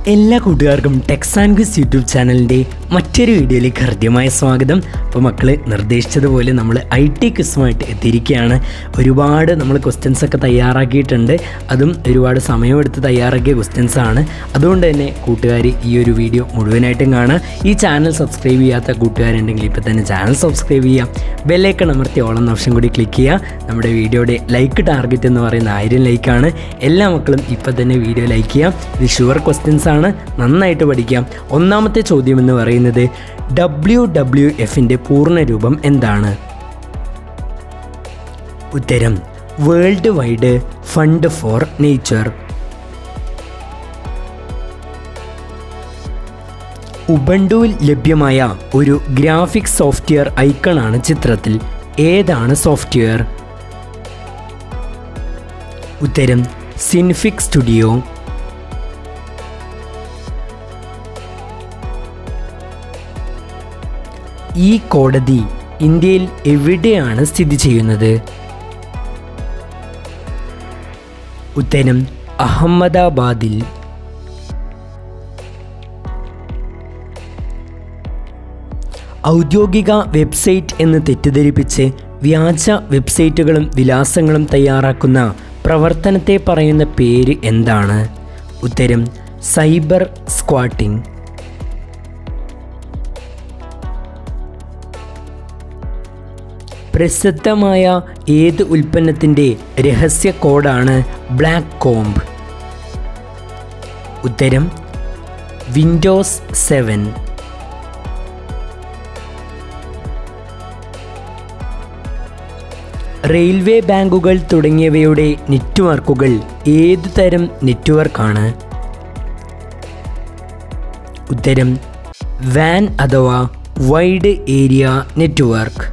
എല്ലാ കൂട്ടുകാർക്കും Tex and quiz YouTube ചാനലിൻ്റെ മറ്റൊരു വീഡിയോയിലേക്ക് ഹൃദ്യമായ സ്വാഗതം അപ്പോൾ മക്കൾ നിർദ്ദേശിച്ചതുപോലെ നമ്മൾ ഐ ടി ക്വിസുമായിട്ട് എത്തിയിരിക്കുകയാണ് ഒരുപാട് നമ്മൾ ക്വസ്റ്റ്യൻസ് ഒക്കെ തയ്യാറാക്കിയിട്ടുണ്ട് അതും ഒരുപാട് സമയമെടുത്ത് തയ്യാറാക്കിയ ക്വസ്റ്റ്യൻസ് ആണ് അതുകൊണ്ട് തന്നെ കൂട്ടുകാർ ഈ ഒരു വീഡിയോ മുഴുവനായിട്ടും കാണുക ഈ ചാനൽ സബ്സ്ക്രൈബ് ചെയ്യാത്ത കൂട്ടുകാരുണ്ടെങ്കിൽ ഇപ്പോൾ തന്നെ ചാനൽ സബ്സ്ക്രൈബ് ചെയ്യാം ബെല്ലൈക്കൺ അമർത്തി ഓളം ഓപ്ഷൻ കൂടി ക്ലിക്ക് ചെയ്യുക നമ്മുടെ വീഡിയോയുടെ ലൈക്ക് ടാർഗറ്റ് എന്ന് പറയുന്ന ആയിരം ലൈക്കാണ് എല്ലാ മക്കളും ഇപ്പോൾ തന്നെ വീഡിയോ ലൈക്ക് ചെയ്യാം ഇത് ഷുവർ ക്വസ്റ്റ്യൻസ് ആണ് നന്നായിട്ട് പഠിക്കാം ഒന്നാമത്തെ ചോദ്യം എന്ന് പറയുന്നത് ഡബ്ല്യു ഡബ്ല്യു എഫിൻ്റെ പൂർണ്ണരൂപം എന്താണ് ഉത്തരം world wide fund for nature ഉബണ്ടുവിൽ ലഭ്യമായ ഒരു ഗ്രാഫിക്സ് സോഫ്റ്റ്വെയർ ഐക്കണാണ് ചിത്രത്തിൽ ഏതാണ് സോഫ്റ്റ്വെയർ ഉത്തരം സിൻഫിക് സ്റ്റുഡിയോ ഈ കോടതി ഇന്ത്യയിൽ എവിടെയാണ് സ്ഥിതി ചെയ്യുന്നത് ഉത്തരം അഹമ്മദാബാദിൽ ഔദ്യോഗിക വെബ്സൈറ്റ് എന്ന് തെറ്റിദ്ധരിപ്പിച്ച് വ്യാജ വെബ്സൈറ്റുകളും വിലാസങ്ങളും തയ്യാറാക്കുന്ന പ്രവർത്തനത്തെ പറയുന്ന പേര് എന്താണ് ഉത്തരം സൈബർ സ്ക്വാട്ടിംഗ് പ്രസിദ്ധമായ ഏത് ഉൽപ്പന്നത്തിൻ്റെ രഹസ്യ കോഡാണ് ബ്ലാക്ക് കോംബ് ഉത്തരം വിൻഡോസ് സെവൻ റെയിൽവേ ബാങ്കുകൾ തുടങ്ങിയവയുടെ നെറ്റ്വർക്കുകൾ ഏതു തരം നെറ്റ്വർക്കാണ് ഉത്തരം വാൻ അഥവാ wide area network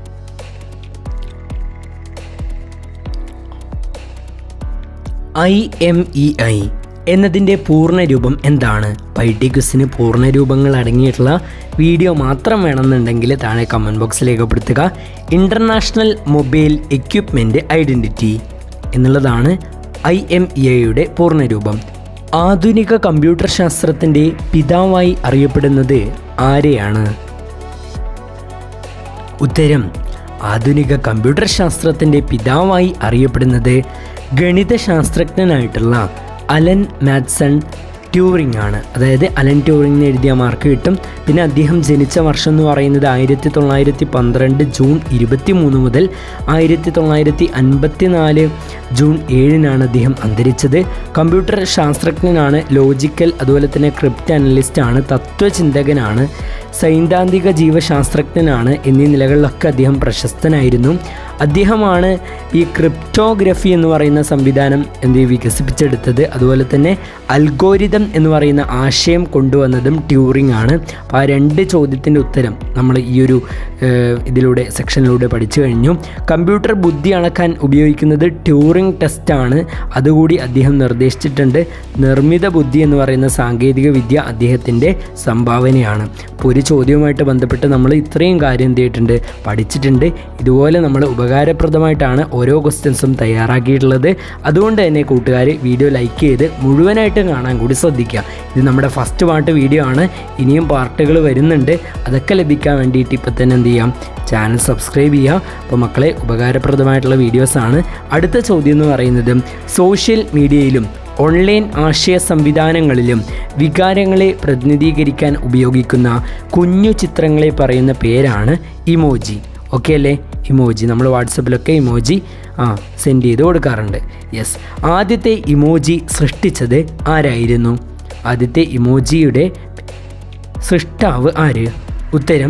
I M E I എന്നതിൻ്റെ പൂർണ്ണരൂപം എന്താണ് പൈറ്റിക്വിസിന് പൂർണ്ണരൂപങ്ങൾ അടങ്ങിയിട്ടുള്ള വീഡിയോ മാത്രം വേണമെന്നുണ്ടെങ്കിൽ താഴെ കമൻറ്റ് ബോക്സിൽ രേഖപ്പെടുത്തുക ഇൻ്റർനാഷണൽ മൊബൈൽ എക്യുപ്മെൻറ്റ് ഐഡൻറ്റിറ്റി എന്നുള്ളതാണ് ഐ എം ഇ ഐയുടെ പൂർണ്ണരൂപം ആധുനിക കമ്പ്യൂട്ടർ ശാസ്ത്രത്തിൻ്റെ പിതാവായി അറിയപ്പെടുന്നത് ആരെയാണ് ഉത്തരം ആധുനിക കമ്പ്യൂട്ടർ ശാസ്ത്രത്തിൻ്റെ പിതാവായി അറിയപ്പെടുന്നത് ഗണിതശാസ്ത്രജ്ഞനായിട്ടുള്ള അലൻ മാത്സൺ ട്യൂറിംഗ് ആണ് അതായത് അലൻ ട്യൂറിംഗ് എഴുതിയ മാർക്ക് കിട്ടും പിന്നെ അദ്ദേഹം ജനിച്ച വർഷം എന്ന് പറയുന്നത് ആയിരത്തി തൊള്ളായിരത്തി പന്ത്രണ്ട് ജൂൺ ഇരുപത്തി മൂന്ന് മുതൽ ആയിരത്തി തൊള്ളായിരത്തി അൻപത്തി നാല് ജൂൺ ഏഴിനാണ് അദ്ദേഹം അന്തരിച്ചത് കമ്പ്യൂട്ടർ ശാസ്ത്രജ്ഞനാണ് ലോജിക്കൽ അതുപോലെ തന്നെ ക്രിപ്റ്റ് അനലിസ്റ്റ് ആണ് തത്വചിന്തകനാണ് സൈദ്ധാന്തിക ജീവശാസ്ത്രജ്ഞനാണ് എന്നീ നിലകളിലൊക്കെ അദ്ദേഹം പ്രശസ്തനായിരുന്നു അദ്ദേഹമാണ് ഈ ക്രിപ്റ്റോഗ്രഫി എന്ന് പറയുന്ന സംവിധാനം എന്ത് വികസിപ്പിച്ചെടുത്തത് അതുപോലെ തന്നെ അൽഗോരിതം എന്ന് പറയുന്ന ആശയം കൊണ്ടുവന്നതും ട്യൂറിംഗ് ആണ് അപ്പോൾ ആ രണ്ട് ചോദ്യത്തിൻ്റെ ഉത്തരം നമ്മൾ ഈ ഒരു ഏഹ്, ഇതിലൂടെ സെക്ഷനിലൂടെ പഠിച്ചു കഴിഞ്ഞു കമ്പ്യൂട്ടർ ബുദ്ധി അളക്കാൻ ഉപയോഗിക്കുന്നത് ട്യൂറിംഗ് ടെസ്റ്റാണ് അതുകൂടി അദ്ദേഹം നിർദ്ദേശിച്ചിട്ടുണ്ട് നിർമ്മിത ബുദ്ധി എന്ന് പറയുന്ന സാങ്കേതിക വിദ്യ അദ്ദേഹത്തിൻ്റെ സംഭാവനയാണ് അപ്പോൾ ഒരു ചോദ്യവുമായിട്ട് ബന്ധപ്പെട്ട് നമ്മൾ ഇത്രയും കാര്യം എന്ത് ചെയ്തിട്ടുണ്ട് പഠിച്ചിട്ടുണ്ട് ഇതുപോലെ നമ്മൾ ഉപകാരപ്രദമായിട്ടാണ് ഓരോ ക്വസ്റ്റ്യൻസും തയ്യാറാക്കിയിട്ടുള്ളത് അതുകൊണ്ട് തന്നെ കൂട്ടുകാർ വീഡിയോ ലൈക്ക് ചെയ്ത് മുഴുവനായിട്ട് കാണാൻ കൂടി ശ്രദ്ധിക്കുക ഇത് നമ്മുടെ ഫസ്റ്റ് പാർട്ട് വീഡിയോ ആണ് ഇനിയും പാർട്ടുകൾ വരുന്നുണ്ട് അതൊക്കെ ലഭിക്കാൻ വേണ്ടിയിട്ട് ഇപ്പം തന്നെ എന്ത് ചെയ്യാം ചാനൽ സബ്സ്ക്രൈബ് ചെയ്യുക അപ്പോൾ മക്കളെ ഉപകാരപ്രദമായിട്ടുള്ള വീഡിയോസാണ് അടുത്ത ചോദ്യം എന്ന് പറയുന്നത് സോഷ്യൽ മീഡിയയിലും ഓൺലൈൻ ആശയ സംവിധാനങ്ങളിലും വികാരങ്ങളെ പ്രതിനിധീകരിക്കാൻ ഉപയോഗിക്കുന്ന കുഞ്ഞു ചിത്രങ്ങളെ പറയുന്ന പേരാണ് ഇമോജി ഓക്കെ അല്ലേ ഇമോജി നമ്മൾ വാട്സപ്പിലൊക്കെ ഇമോജി ആ സെൻഡ് ചെയ്ത് കൊടുക്കാറുണ്ട് യെസ് ആദ്യത്തെ ഇമോജി സൃഷ്ടിച്ചത് ആരായിരുന്നു ആദ്യത്തെ ഇമോജിയുടെ സൃഷ്ടാവ് ആര് ഉത്തരം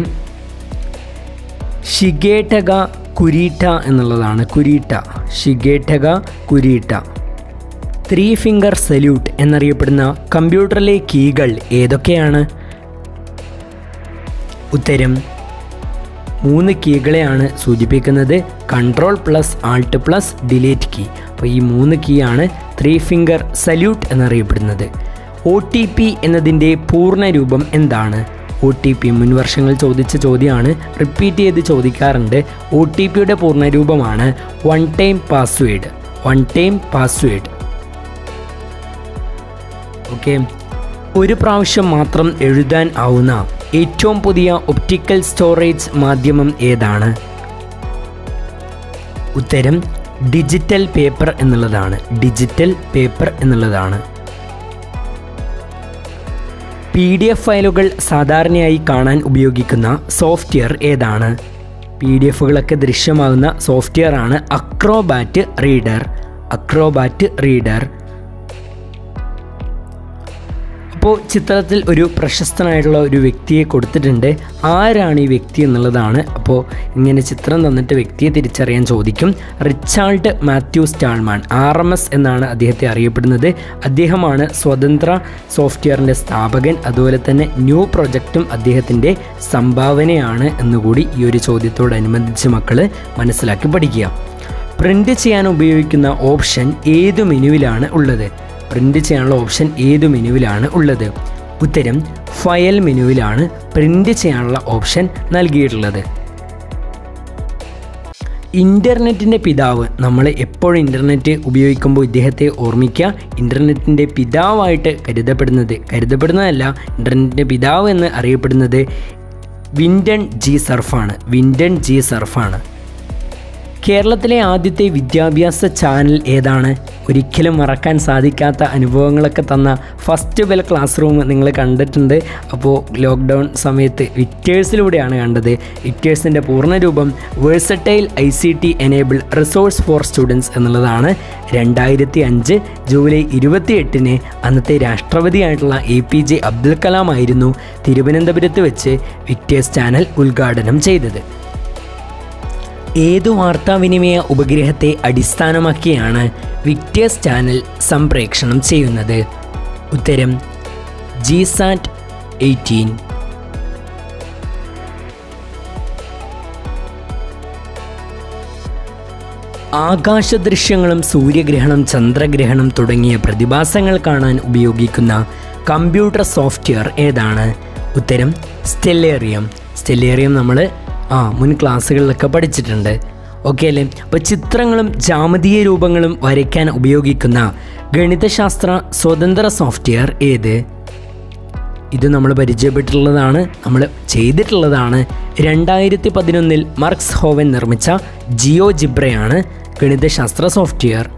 ഷിഗേട്ടക കുരീട്ട എന്നുള്ളതാണ് Kurita Shigetaka Kurita three finger salute എന്നറിയപ്പെടുന്ന കമ്പ്യൂട്ടറിലെ കീകൾ ഏതൊക്കെയാണ് ഉത്തരം മൂന്ന് കീകളെയാണ് സൂചിപ്പിക്കുന്നത് control plus alt plus delete key അപ്പോൾ ഈ മൂന്ന് കീ ആണ് ത്രീ ഫിംഗർ സല്യൂട്ട് എന്നറിയപ്പെടുന്നത് ഒ ടി പി എന്നതിൻ്റെ പൂർണ്ണ രൂപം എന്താണ് ഒ ടി പി മുൻ വർഷങ്ങൾ ചോദിച്ച ചോദ്യമാണ് റിപ്പീറ്റ് ചെയ്ത് ചോദിക്കാറുണ്ട് ഒ ടി പിയുടെ പൂർണ്ണരൂപമാണ് one time password one time password okay ഒരു പ്രാവശ്യം മാത്രം എഴുതാൻ ആവുന്ന ഏറ്റവും പുതിയ ഒപ്റ്റിക്കൽ സ്റ്റോറേജ് മാധ്യമം ഏതാണ് ഉത്തരം ഡിജിറ്റൽ പേപ്പർ എന്നുള്ളതാണ് ഡിജിറ്റൽ പേപ്പർ എന്നുള്ളതാണ് പി ഡി എഫ് ഫയലുകൾ സാധാരണയായി കാണാൻ ഉപയോഗിക്കുന്ന സോഫ്റ്റ്വെയർ ഏതാണ് പി ഡി എഫുകളൊക്കെ ദൃശ്യമാകുന്ന സോഫ്റ്റ്വെയർ ആണ് അക്രോബാറ്റ് റീഡർ അക്രോബാറ്റ് റീഡർ അപ്പോൾ ചിത്രത്തിൽ ഒരു പ്രശസ്തനായിട്ടുള്ള ഒരു വ്യക്തിയെ കൊടുത്തിട്ടുണ്ട് ആരാണ് ഈ വ്യക്തി എന്നുള്ളതാണ് അപ്പോൾ ഇങ്ങനെ ചിത്രം തന്നിട്ട് വ്യക്തിയെ തിരിച്ചറിയാൻ ചോദിക്കും Richard Matthew Stallman R M S എന്നാണ് അദ്ദേഹത്തെ അറിയപ്പെടുന്നത് അദ്ദേഹമാണ് സ്വതന്ത്ര സോഫ്റ്റ്വെയറിൻ്റെ സ്ഥാപകൻ അതുപോലെ തന്നെ ന്യൂ പ്രൊജക്റ്റും അദ്ദേഹത്തിൻ്റെ സംഭാവനയാണ് എന്നുകൂടി ഈ ഒരു ചോദ്യത്തോടനുബന്ധിച്ച് മക്കൾ മനസ്സിലാക്കി പഠിക്കുക പ്രിൻ്റ് ചെയ്യാൻ ഉപയോഗിക്കുന്ന ഓപ്ഷൻ ഏതു മെനുവിലാണ് ഉള്ളത് പ്രിൻ്റ് ചെയ്യാനുള്ള ഓപ്ഷൻ ഏത് മെനുവിലാണ് ഉള്ളത് ഉത്തരം ഫയൽ മെനുവിലാണ് പ്രിൻ്റ് ചെയ്യാനുള്ള ഓപ്ഷൻ നൽകിയിട്ടുള്ളത് ഇൻ്റർനെറ്റിൻ്റെ പിതാവ് നമ്മൾ എപ്പോഴും ഇൻ്റർനെറ്റ് ഉപയോഗിക്കുമ്പോൾ ഇദ്ദേഹത്തെ ഓർമ്മിക്കുക ഇൻ്റർനെറ്റിൻ്റെ പിതാവായിട്ട് കരുതപ്പെടുന്നത് കരുതപ്പെടുന്നതല്ല ഇൻ്റർനെറ്റിൻ്റെ പിതാവ് എന്ന് അറിയപ്പെടുന്നത് വിൻഡൻ ജി സർഫാണ് വിൻഡൻ ജി സർഫാണ് കേരളത്തിലെ ആദ്യത്തെ വിദ്യാഭ്യാസ ചാനൽ ഏതാണ് ഒരിക്കലും മറക്കാൻ സാധിക്കാത്ത അനുഭവങ്ങളൊക്കെ തന്ന ഫസ്റ്റ് ബെൽ ക്ലാസ് റൂം നിങ്ങൾ കണ്ടിട്ടുണ്ട് അപ്പോൾ ലോക്ക്ഡൗൺ സമയത്ത് വിക്ടേഴ്സിലൂടെയാണ് കണ്ടത് വിക്ടേഴ്സിൻ്റെ പൂർണ്ണരൂപം versatile I C T enable resource for students എന്നുള്ളതാണ് രണ്ടായിരത്തി അഞ്ച് ജൂലൈ ഇരുപത്തി എട്ടിന് അന്നത്തെ രാഷ്ട്രപതിയായിട്ടുള്ള A P J Abdul Kalam ആയിരുന്നു തിരുവനന്തപുരത്ത് വെച്ച് വിക്ടേഴ്സ് ചാനൽ ഉദ്ഘാടനം ചെയ്തത് ഏതു വാർത്താവിനിമയ ഉപഗ്രഹത്തെ അടിസ്ഥാനമാക്കിയാണ് വിക്ടേഴ്സ് ചാനൽ സംപ്രേക്ഷണം ചെയ്യുന്നത് ഉത്തരം ജിസാറ്റ് എയ്റ്റീൻ ആകാശദൃശ്യങ്ങളും സൂര്യഗ്രഹണം ചന്ദ്രഗ്രഹണം തുടങ്ങിയ പ്രതിഭാസങ്ങൾ കാണാൻ ഉപയോഗിക്കുന്ന കമ്പ്യൂട്ടർ സോഫ്റ്റ്വെയർ ഏതാണ് ഉത്തരം സ്റ്റെല്ലേറിയം സ്റ്റെല്ലേറിയം നമ്മൾ ആ മുൻ ക്ലാസ്സുകളിലൊക്കെ പഠിച്ചിട്ടുണ്ട് ഓക്കെ അല്ലേ അപ്പോൾ ചിത്രങ്ങളും ജാമതീയ രൂപങ്ങളും വരയ്ക്കാൻ ഉപയോഗിക്കുന്ന ഗണിതശാസ്ത്ര സ്വതന്ത്ര സോഫ്റ്റ്വെയർ ഏത് ഇത് നമ്മൾ പരിചയപ്പെട്ടിട്ടുള്ളതാണ് നമ്മൾ ചെയ്തിട്ടുള്ളതാണ് രണ്ടായിരത്തി പതിനൊന്നിൽ മർക്സ് ഹോവൻ നിർമ്മിച്ച ജിയോ ജിബ്രയാണ് ഗണിതശാസ്ത്ര സോഫ്റ്റ്വെയർ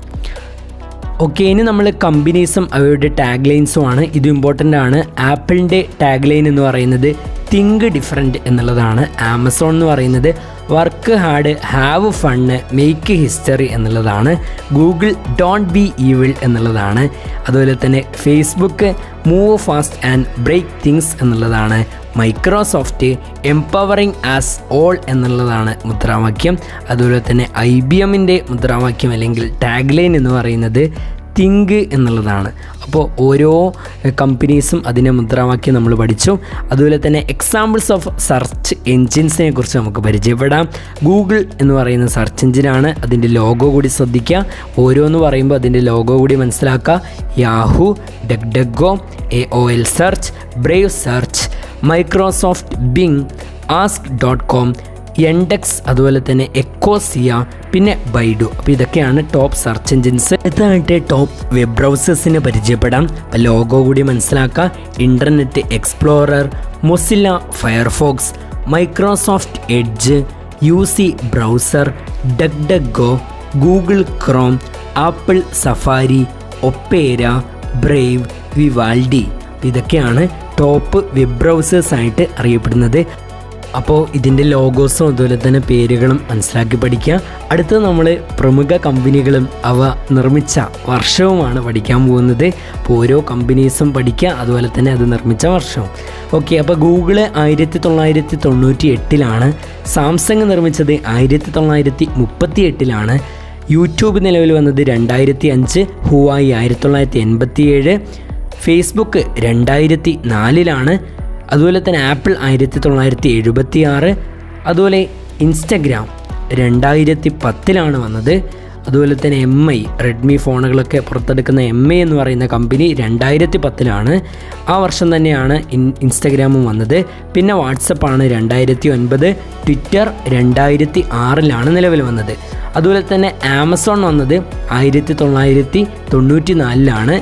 ഓക്കെ ഇനി നമ്മൾ കമ്പനീസും അവയുടെ ടാഗ് ലൈൻസുമാണ് ഇത് ഇമ്പോർട്ടൻ്റ് ആണ് ആപ്പിളിൻ്റെ ടാഗ് ലൈൻ എന്ന് പറയുന്നത് തിങ്ക് ഡിഫറെൻറ്റ് എന്നുള്ളതാണ് ആമസോൺ എന്ന് പറയുന്നത് work hard have fun make history എന്നുള്ളതാണ് ഗൂഗിൾ ഡോണ്ട് ബി ഈവിൾ എന്നുള്ളതാണ് അതുപോലെ തന്നെ Facebook move fast and break things എന്നുള്ളതാണ് മൈക്രോസോഫ്റ്റ് എംപവറിങ് ആസ് ഓൾ എന്നുള്ളതാണ് മുദ്രാവാക്യം അതുപോലെ തന്നെ ഐ ബി എമ്മിൻ്റെ മുദ്രാവാക്യം അല്ലെങ്കിൽ ടാഗ് ലൈൻ എന്ന് പറയുന്നത് തിങ്ക് എന്നുള്ളതാണ് അപ്പോൾ ഓരോ കമ്പനീസും അതിനെ മുദ്രാവാക്യം നമ്മൾ പഠിച്ചു അതുപോലെ തന്നെ എക്സാമ്പിൾസ് ഓഫ് സെർച്ച് എൻജിൻസിനെ കുറിച്ച് നമുക്ക് പരിചയപ്പെടാം ഗൂഗിൾ എന്ന് പറയുന്ന സെർച്ച് എഞ്ചിനാണ് അതിൻ്റെ ലോഗോ കൂടി ശ്രദ്ധിക്കുക ഓരോന്ന് പറയുമ്പോൾ അതിൻ്റെ ലോഗോ കൂടി മനസ്സിലാക്കുക Yahoo DuckDuckGo A O L search Brave search Microsoft Bing Ask dot com Yandex അതുപോലെ തന്നെ എക്കോസിയ പിന്നെ ബൈഡു അപ്പോൾ ഇതൊക്കെയാണ് ടോപ്പ് സെർച്ച് എഞ്ചിൻസ് ഇതായിട്ട് ടോപ്പ് വെബ് ബ്രൗസേഴ്സിനെ പരിചയപ്പെടാം അപ്പോൾ ലോഗോ കൂടി മനസ്സിലാക്കുക Internet Explorer Mozilla Firefox Microsoft Edge U C browser DuckDuckGo Google Chrome Apple Safari Opera Brave Vivaldi ഇതൊക്കെയാണ് ടോപ്പ് വെബ് ബ്രൗസേഴ്സ് ആയിട്ട് അറിയപ്പെടുന്നത് അപ്പോൾ ഇതിൻ്റെ ലോഗോസും അതുപോലെ തന്നെ പേരുകളും മനസ്സിലാക്കി പഠിക്കുക അടുത്തത് നമ്മൾ പ്രമുഖ കമ്പനികളും അവ നിർമ്മിച്ച വർഷവുമാണ് പഠിക്കാൻ പോകുന്നത് അപ്പോൾ ഓരോ കമ്പനീസും പഠിക്കുക അതുപോലെ തന്നെ അത് നിർമ്മിച്ച വർഷവും ഓക്കെ അപ്പോൾ ഗൂഗിള് ആയിരത്തി തൊള്ളായിരത്തി തൊണ്ണൂറ്റി എട്ടിലാണ് സാംസങ് നിർമ്മിച്ചത് ആയിരത്തി തൊള്ളായിരത്തി മുപ്പത്തി എട്ടിലാണ് യൂട്യൂബ് നിലവിൽ വന്നത് രണ്ടായിരത്തി അഞ്ച് ഹുവായി ആയിരത്തി തൊള്ളായിരത്തി എൺപത്തി ഏഴ് ഫേസ്ബുക്ക് രണ്ടായിരത്തി നാലിലാണ് അതുപോലെ തന്നെ ആപ്പിൾ ആയിരത്തി തൊള്ളായിരത്തി എഴുപത്തി ആറ് അതുപോലെ ഇൻസ്റ്റഗ്രാം രണ്ടായിരത്തി പത്തിലാണ് വന്നത് അതുപോലെ തന്നെ എം ഐ റെഡ്മി ഫോണുകളൊക്കെ പുറത്തെടുക്കുന്ന എം ഐ എന്ന് പറയുന്ന കമ്പനി രണ്ടായിരത്തി പത്തിലാണ് ആ വർഷം തന്നെയാണ് ഇൻ ഇൻസ്റ്റഗ്രാമും വന്നത് പിന്നെ വാട്സപ്പാണ് രണ്ടായിരത്തി ഒൻപത് ട്വിറ്റർ രണ്ടായിരത്തി ആറിലാണ് നിലവിൽ വന്നത് അതുപോലെ തന്നെ ആമസോൺ വന്നത് ആയിരത്തി തൊള്ളായിരത്തി തൊണ്ണൂറ്റി നാലിലാണ്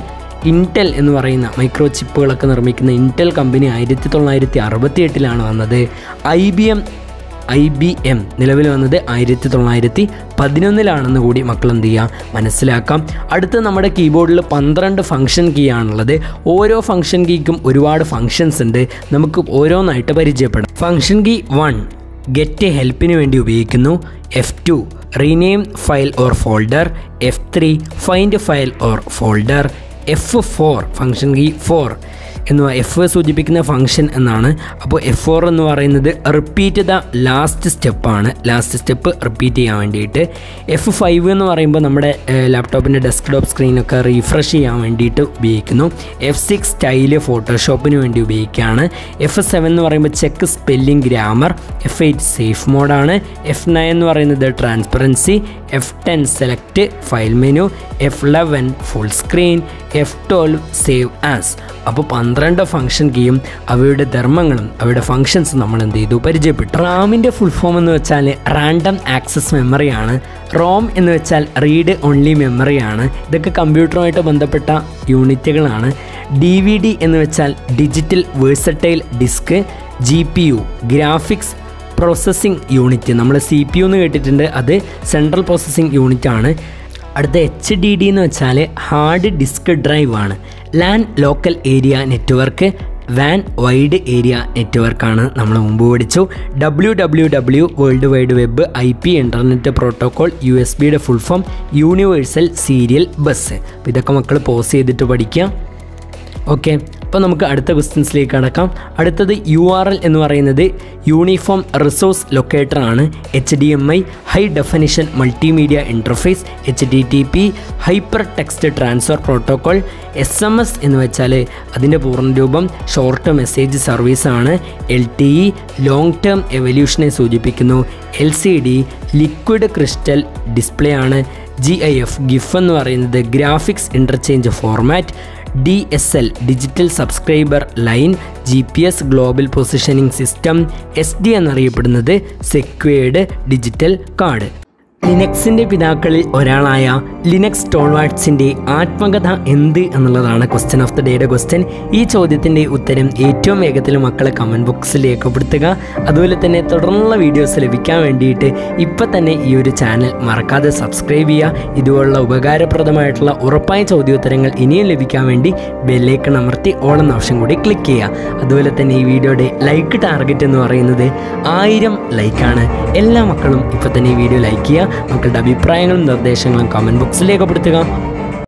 ഇൻടെൽ എന്ന് പറയുന്ന മൈക്രോ ചിപ്പുകളൊക്കെ നിർമ്മിക്കുന്ന ഇൻടെൽ കമ്പനി ആയിരത്തി തൊള്ളായിരത്തി അറുപത്തി എട്ടിലാണ് വന്നത് I B M I B M നിലവിൽ വന്നത് ആയിരത്തി തൊള്ളായിരത്തി പതിനൊന്നിലാണെന്ന് കൂടി മക്കൾ എന്ത് ചെയ്യുക മനസ്സിലാക്കാം അടുത്ത് നമ്മുടെ കീബോർഡിൽ പന്ത്രണ്ട് ഫംഗ്ഷൻ കീ ആണുള്ളത് ഓരോ ഫംഗ്ഷൻ കീക്കും ഒരുപാട് ഫങ്ഷൻസ് ഉണ്ട് നമുക്ക് ഓരോന്നായിട്ട് പരിചയപ്പെടാം ഫംഗ്ഷൻ കീ വൺ ഗെറ്റ് ഹെൽപ്പിന് വേണ്ടി ഉപയോഗിക്കുന്നു F two rename file or folder F three find file or folder F four function key four എന്ന് എഫ് സൂചിപ്പിക്കുന്ന ഫംഗ്ഷൻ എന്നാണ് അപ്പോൾ എഫ് ഫോർ എന്ന് പറയുന്നത് റിപ്പീറ്റ് ദ ലാസ്റ്റ് സ്റ്റെപ്പാണ് ലാസ്റ്റ് സ്റ്റെപ്പ് റിപ്പീറ്റ് ചെയ്യാൻ വേണ്ടിയിട്ട് എഫ് ഫൈവ് എന്ന് പറയുമ്പോൾ നമ്മുടെ ലാപ്ടോപ്പിൻ്റെ ഡെസ്ക്ടോപ്പ് സ്ക്രീനൊക്കെ റീഫ്രഷ് ചെയ്യാൻ വേണ്ടിയിട്ട് ഉപയോഗിക്കുന്നു എഫ് സിക്സ് സ്റ്റൈല് ഫോട്ടോഷോപ്പിന് വേണ്ടി ഉപയോഗിക്കുകയാണ് എഫ് സെവൻ എന്ന് പറയുമ്പോൾ check spelling grammar F eight safe മോഡാണ് എഫ് നയൻ എന്ന് പറയുന്നത് transparency F ten select file menu F eleven full screen F twelve save as അപ്പോൾ പന്ത്രണ്ട് ഫംഗ്ഷൻ കീയും അവയുടെ ധർമ്മങ്ങളും അവയുടെ ഫങ്ഷൻസ് നമ്മൾ എന്ത് ചെയ്തു പരിചയപ്പെട്ടു റാമിൻ്റെ ഫുൾ ഫോം എന്ന് വെച്ചാൽ റാൻഡം ആക്സസ് മെമ്മറിയാണ് റോം എന്ന് വെച്ചാൽ റീഡ് ഓൺലി മെമ്മറിയാണ് ഇതൊക്കെ കമ്പ്യൂട്ടറുമായിട്ട് ബന്ധപ്പെട്ട യൂണിറ്റുകളാണ് ഡി വി ഡി എന്ന് വെച്ചാൽ digital versatile disc G P U graphics processing unit നമ്മൾ സി പി യു എന്ന് കേട്ടിട്ടുണ്ട് അത് സെൻട്രൽ പ്രോസസ്സിംഗ് യൂണിറ്റ് ആണ് അടുത്ത എച്ച് ഡി ഡി എന്ന് വെച്ചാൽ ഹാർഡ് ഡിസ്ക് ഡ്രൈവ് ആണ് ലാൻ ലോക്കൽ ഏരിയ നെറ്റ്വർക്ക് വാൻ വൈഡ് ഏരിയ നെറ്റ്വർക്കാണ് നമ്മൾ മുമ്പ് പഠിച്ചു W W W world wide web I P internet protocol U S ബിയുടെ full form universal serial bus അപ്പോൾ ഇതൊക്കെ മക്കൾ പോസ് ചെയ്തിട്ട് പഠിക്കാം ഓക്കെ അപ്പോൾ നമുക്ക് അടുത്ത ക്വസ്റ്റ്യൻസിലേക്ക് കടക്കാം അടുത്തത് യു ആർ എൽ എന്ന് പറയുന്നത് യൂണിഫോം റിസോഴ്സ് ലൊക്കേറ്റർ ആണ് H D M I high definition multimedia interface H D T P hyper text transfer protocol S M S എന്ന് വെച്ചാൽ അതിൻ്റെ പൂർണ്ണരൂപം ഷോർട്ട് മെസ്സേജ് സർവീസ് ആണ് L T E long term എവല്യൂഷനെ സൂചിപ്പിക്കുന്നു L C D liquid crystal display ആണ് G I F GIF എന്ന് പറയുന്നത് graphics interchange format D S L digital subscriber line G P S global positioning system S D എന്നറിയപ്പെടുന്നത് secured digital card ലിനക്സിൻ്റെ പിതാക്കളിൽ ഒരാളായ Linus ടോൾവാട്സിൻ്റെ ആത്മകഥ എന്ത് എന്നുള്ളതാണ് ക്വസ്റ്റ്യൻ ഓഫ് ദ ഡേയുടെ ക്വസ്റ്റ്യൻ ഈ ചോദ്യത്തിൻ്റെ ഉത്തരം ഏറ്റവും വേഗത്തിൽ മക്കളെ കമൻറ്റ് ബോക്സിൽ രേഖപ്പെടുത്തുക അതുപോലെ തന്നെ തുടർന്നുള്ള വീഡിയോസ് ലഭിക്കാൻ വേണ്ടിയിട്ട് ഇപ്പം തന്നെ ഈ ഒരു ചാനൽ മറക്കാതെ സബ്സ്ക്രൈബ് ചെയ്യുക ഇതുപോലുള്ള ഉപകാരപ്രദമായിട്ടുള്ള ഉറപ്പായ ചോദ്യോത്തരങ്ങൾ ഇനിയും ലഭിക്കാൻ വേണ്ടി ബെല്ലേക്കൺ അമർത്തി ഓൾ എന്ന ഓപ്ഷൻ കൂടി ക്ലിക്ക് ചെയ്യുക അതുപോലെ തന്നെ ഈ വീഡിയോയുടെ ലൈക്ക് ടാർഗറ്റ് എന്ന് പറയുന്നത് ആയിരം ലൈക്കാണ് എല്ലാ മക്കളും ഇപ്പം തന്നെ ഈ വീഡിയോ ലൈക്ക് ചെയ്യുക മക്കളുടെ അഭിപ്രായങ്ങളും നിർദ്ദേശങ്ങളും കമൻറ്റ് ബോക്സിൽ രേഖപ്പെടുത്തുക